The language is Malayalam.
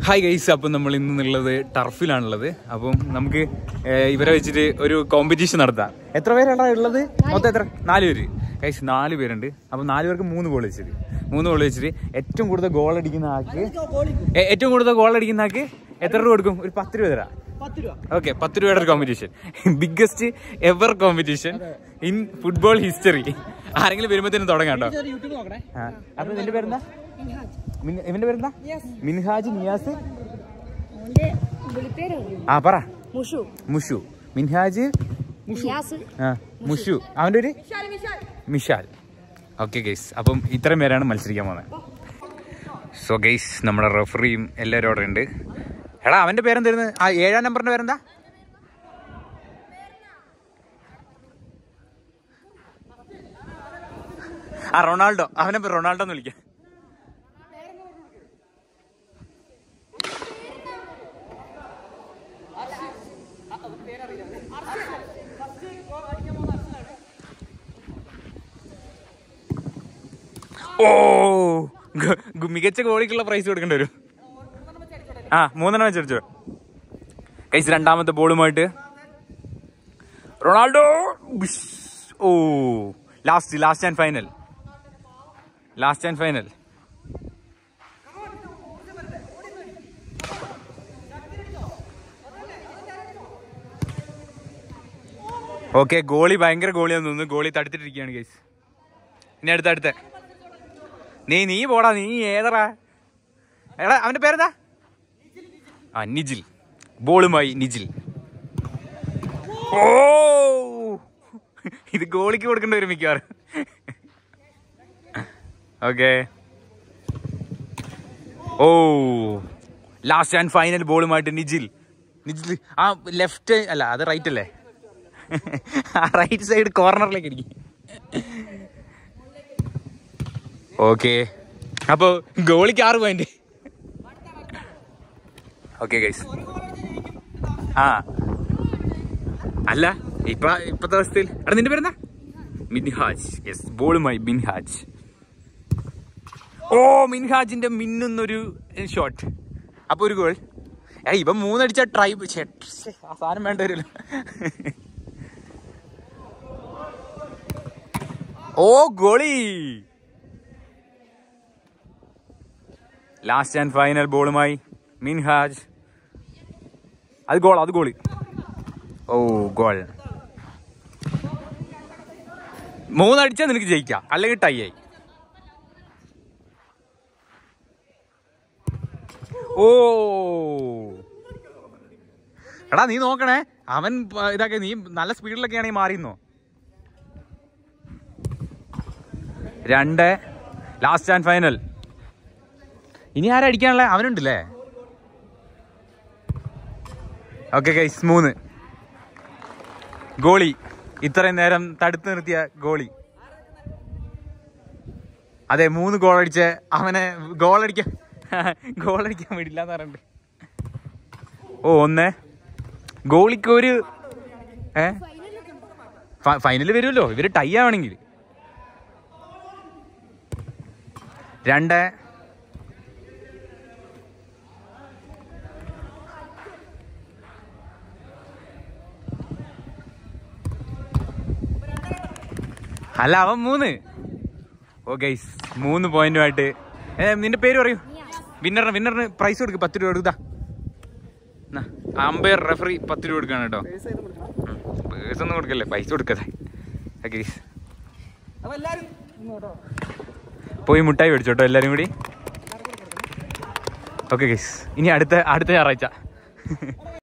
ഹായ് ഗൈസ് അപ്പം നമ്മൾ ഇന്നുള്ളത് ടർഫിലാണുള്ളത് അപ്പം നമുക്ക് ഏർ, ഇവരെ വെച്ചിട്ട് ഒരു കോമ്പറ്റീഷൻ നടത്താം എത്ര പേരാണ് ഉള്ളത് മൊത്തം എത്ര നാല് പേര് ഗൈസ് നാല് പേരുണ്ട് അപ്പം നാല് പേർക്ക് മൂന്ന് ഗോൾ വെച്ചിട്ട് മൂന്ന് ഗോൾ വെച്ചിട്ട് ഏറ്റവും കൂടുതൽ ഗോൾ അടിക്കുന്ന ആൾക്ക് ഏ- ഏറ്റവും കൂടുതൽ ഗോൾ അടിക്കുന്ന ആൾക്ക് എത്ര രൂപ കൊടുക്കും ഒരു പത്ത് രൂപ തരാം ഓക്കെ പത്ത് രൂപയുടെ ഒരു competition biggest ever competition in football history ആരെങ്കിലും വരുമ്പോഴത്തേനും തുടങ്ങാം കേട്ടോ ആ. അപ്പൊ നിന്റെ പേരെന്താ മിൻ- ഇവന്റെ പേരെന്താ മിൻഹാജ് നിയാസ് അവന്റെ വിളിപ്പേരറിയോ ആ പറ മുഷു മുഷു മിൻഹാജ് നിയാസ് ആ മുഷു അവന്റെ ഒരു മിഷാൽ ഓക്കെ ഗൈസ് അപ്പം ഇത്രയും പേരാണ് മത്സരിക്കാൻ പോകുന്നത് സോ ഗൈസ് നമ്മുടെ റെഫറിയും എല്ലാവരും അവിടെ ഉണ്ട് എടാ അവന്റെ പേരെന്തായിരുന്നു ആ ഏഴാം നമ്പറിന്റെ പേരെന്താ ആ റൊണാൾഡോ അവനെ പേര് റൊണാൾഡോ എന്ന് വിളിക്കാം ഓ ഗ- ഗ- മികച്ച ഗോളിക്കുള്ള പ്രൈസ് കൊടുക്കേണ്ടി വരും ആ മൂന്നെണ്ണം വെച്ചടിച്ചോ കൈസ് രണ്ടാമത്തെ ബോളുമായിട്ട് റൊണാൾഡോ ഉഷ്. Oh last last and final last and final okay goalie ഭയങ്കര ഗോളിയാന്ന് തോന്നുന്നു ഗോളി തടുത്തിട്ടിരിക്കുകയാണ് ഗൈസ് ഇനി അടുത്ത അടുത്ത നീ നീ പോടാ നീ ഏതറാ എടാ അവന്റെ പേരെന്താ ആ നിജിൽ ബോളുമായി നിജിൽ ഓ ഇത് ഗോളിക്ക് കൊടുക്കേണ്ടി വരും മിക്കവാറും okay oh last and final ബോളുമായിട്ട് നിജിൽ നിജിൽ ആ ലെഫ്റ്റ് അല്ല അത് റൈറ്റ് അല്ലേ ആ റൈറ്റ് സൈഡ് കോർണറിലേക്ക് ഇരിക്കും ഓക്കെ അപ്പോ ഗോളിക്ക് ആറ് പോയിന്റ് ഓക്കെ ഗൈസ് ആ അല്ല ഇപ്പൊ ഇപ്പത്തെ അവസ്ഥയിൽ എടാ നിന്റെ പേരെന്താ മിൻഹാജ് യെസ് ബോളുമായി മിൻഹാജ് ഓ മിൻഹാജിന്റെ മിന്നുന്നൊരു ഷോട്ട് അപ്പൊ ഒരു ഗോൾ ഏ ഇവ മൂന്നടിച്ച ട്രൈബ് ആ സാധനം വേണ്ട വരുമല്ലോ oh goalie last and final ബോളുമായി മിൻഹാജ് അത് ഗോൾ അത് ഗോളി ഓ ഗോൾ മൂന്നടിച്ചാൽ നിനക്ക് ജയിക്കാം അല്ലെങ്കിൽ ടൈ ആയി ഓ എടാ നീ നോക്കണേ അവൻ പ- ഇതാക്കി നീ നല്ല സ്പീഡിലൊക്കെ ആണെങ്കിൽ മാറിയെന്നോ രണ്ട് ലാസ്റ്റ് ആൻഡ് ഫൈനൽ ഇനി ആരാ അടിക്കാനുള്ള അവനുണ്ടല്ലേ ഓക്കെ ഗൈസ് മൂന്ന് ഗോളി ഇത്രയും നേരം തടുത്തു നിർത്തിയ ഗോളി അതെ മൂന്ന് ഗോൾ അടിച്ച് അവനെ ഗോൾ അടിക്കാൻ ഗോൾ അടിക്കാൻ വിടില്ല എന്ന് പറഞ്ഞിട്ട് ഓ ഒന്ന് ഗോളിക്ക് ഒരു ഏ ഫൈനൽ വരുമല്ലോ ഇവര് ടൈ ആവണെങ്കിൽ രണ്ട് അല്ല അവൻ മൂന്ന് ഓ ഗൈസ് മൂന്ന് പോയിന്റുമായിട്ട് ഏ നിന്റെ പേര് പറയൂ വിന്നറിന് വിന്നറിന് പ്രൈസ് കൊടുക്ക് പത്ത് രൂപ കൊടുത്താ അമ്പയർ റെഫറി പത്ത് രൂപ കൊടുക്കാണ് കേട്ടോ പേഴ്സ് ഒന്നും കൊടുക്കല്ലേ പൈസ കൊടുക്കതെ ഗൈസ് പോയി മുട്ടായി മേടിച്ചോട്ടോ എല്ലാരും കൂടി ഓക്കെ ഗൈസ് ഇനി അടുത്ത അടുത്ത ഞായറാഴ്ച